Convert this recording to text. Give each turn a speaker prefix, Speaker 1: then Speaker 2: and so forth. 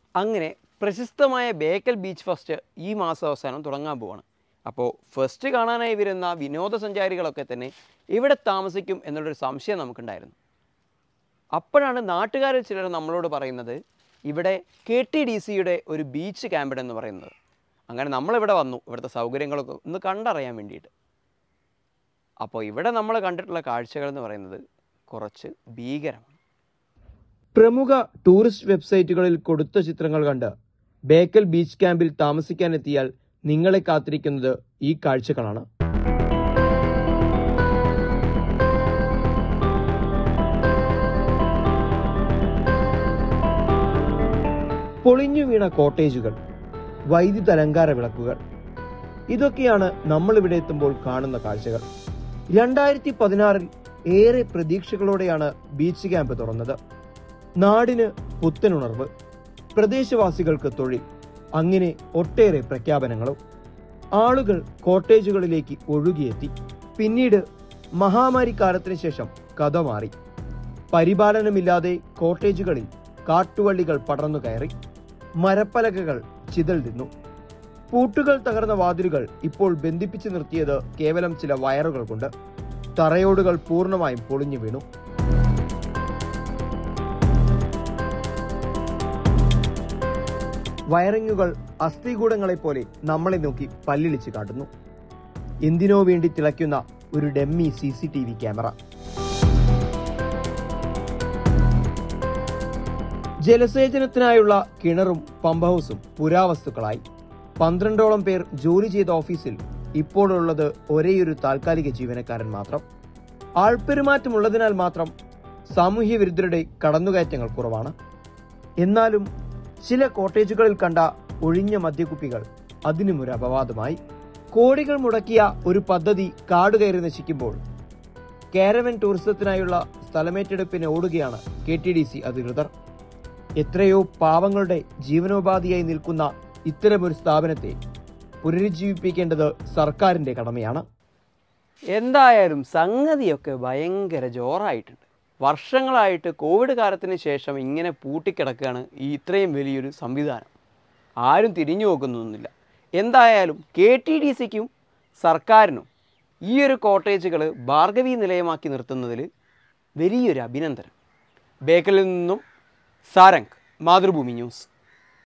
Speaker 1: അങ്ങനെ പ്രശസ്തമായ Bekal beach first ഈ മാസം അവസാനം തുടങ്ങാൻ പോവാണ് അപ്പോൾ ഫസ്റ്റ് കാണാനായി വരുന്ന വിനോദസഞ്ചാരികളൊക്കെ തന്നെ ഇവിടെ താമസിക്കും എന്നുള്ളൊരു സംശയം നമുക്കുണ്ടായിരുന്നു അപ്പോഴാണ് നാട്ടുകാരിൽ ചിലർ നമ്മളോട് പറയുന്നത് ഇവിടെ കെ ടി ഡി സിയുടെ ഒരു ബീച്ച് ക്യാമ്പുണ്ടെന്ന് പറയുന്നത് അങ്ങനെ നമ്മളിവിടെ വന്നു ഇവിടുത്തെ സൗകര്യങ്ങളൊക്കെ ഒന്ന് കണ്ടറിയാൻ വേണ്ടിയിട്ട് അപ്പോൾ ഇവിടെ നമ്മൾ കണ്ടിട്ടുള്ള കാഴ്ചകൾ എന്ന് പറയുന്നത് കുറച്ച് ഭീകരമാണ്
Speaker 2: പ്രമുഖ ടൂറിസ്റ്റ് വെബ്സൈറ്റുകളിൽ കൊടുത്ത ചിത്രങ്ങൾ കണ്ട് ബേക്കൽ ബീച്ച് ക്യാമ്പിൽ താമസിക്കാനെത്തിയാൽ നിങ്ങളെ കാത്തിരിക്കുന്നത് ഈ കാഴ്ചകളാണ് പൊളിഞ്ഞു വീണ കോട്ടേജുകൾ വൈദ്യുത അലങ്കാര വിളക്കുകൾ ഇതൊക്കെയാണ് നമ്മൾ ഇവിടെ എത്തുമ്പോൾ കാണുന്ന കാഴ്ചകൾ രണ്ടായിരത്തി പതിനാറിൽ ഏറെ പ്രതീക്ഷകളോടെയാണ് ബീച്ച് ക്യാമ്പ് തുറന്നത് നാടിന് പുത്തനുണർവ് പ്രദേശവാസികൾക്ക് തൊഴിൽ അങ്ങനെ ഒട്ടേറെ പ്രഖ്യാപനങ്ങളും ആളുകൾ കോട്ടേജുകളിലേക്ക് ഒഴുകിയെത്തി പിന്നീട് മഹാമാരി കാലത്തിന് ശേഷം കഥ മാറി പരിപാലനമില്ലാതെ കോട്ടേജുകളിൽ കാട്ടുവള്ളികൾ പടർന്നു കയറി മരപ്പലകകൾ ചിതൽ തിന്നു പൂട്ടുകൾ തകർന്ന വാതിലുകൾ ഇപ്പോൾ ബന്ധിപ്പിച്ചു നിർത്തിയത് കേവലം ചില വയറുകൾ കൊണ്ട് തറയോടുകൾ പൂർണ്ണമായും പൊളിഞ്ഞു വീണു വയറിങ്ങുകൾ അസ്ഥികൂടങ്ങളെ പോലെ നമ്മളെ നോക്കി പല്ലിളിച്ച് കാട്ടുന്നു എന്തിനോ വേണ്ടി തിളയ്ക്കുന്ന ഒരു dummy C C T V camera ജലസേചനത്തിനായുള്ള കിണറും പമ്പ് ഹൗസും പുരാവസ്തുക്കളായി പന്ത്രണ്ടോളം പേർ ജോലി ചെയ്ത ഓഫീസിൽ ഇപ്പോഴുള്ളത് ഒരേയൊരു താൽക്കാലിക ജീവനക്കാരൻ മാത്രം ആൾപ്പെരുമാറ്റമുള്ളതിനാൽ മാത്രം സാമൂഹ്യ വിരുദ്ധരുടെ കടന്നുകയറ്റങ്ങൾ കുറവാണ് എന്നാലും ചില കോട്ടേജുകളിൽ കണ്ട ഒഴിഞ്ഞ മദ്യക്കുപ്പികൾ അതിനും ഒരു അപവാദമായി കോടികൾ മുടക്കിയ ഒരു പദ്ധതി കാടുകയറി നശിക്കുമ്പോൾ കാരവൻ ടൂറിസത്തിനായുള്ള സ്ഥലമേറ്റെടുപ്പിന് ഓടുകയാണ് കെ ടി ഡി സി അധികൃതർ എത്രയോ പാവങ്ങളുടെ ജീവനോപാധിയായി നിൽക്കുന്ന ഇത്തരമൊരു സ്ഥാപനത്തെ പുനരുജ്ജീവിപ്പിക്കേണ്ടത് സർക്കാരിന്റെ കടമയാണ്
Speaker 1: എന്തായാലും സംഗതിയൊക്കെ ഭയങ്കര ജോറായിട്ടുണ്ട് വർഷങ്ങളായിട്ട് കോവിഡ് കാലത്തിന് ശേഷം ഇങ്ങനെ പൂട്ടിക്കിടക്കുകയാണ് ഈ ഇത്രയും വലിയൊരു സംവിധാനം ആരും തിരിഞ്ഞു നോക്കുന്നൊന്നുമില്ല എന്തായാലും കെ ടി ഡി സിക്കും സർക്കാരിനും ഈ ഒരു കോട്ടേജുകൾ ഭാർഗവി നിലയമാക്കി നിർത്തുന്നതിൽ വലിയൊരു അഭിനന്ദനം ബേക്കലിൽ നിന്നും സാരംഗ് മാതൃഭൂമി ന്യൂസ്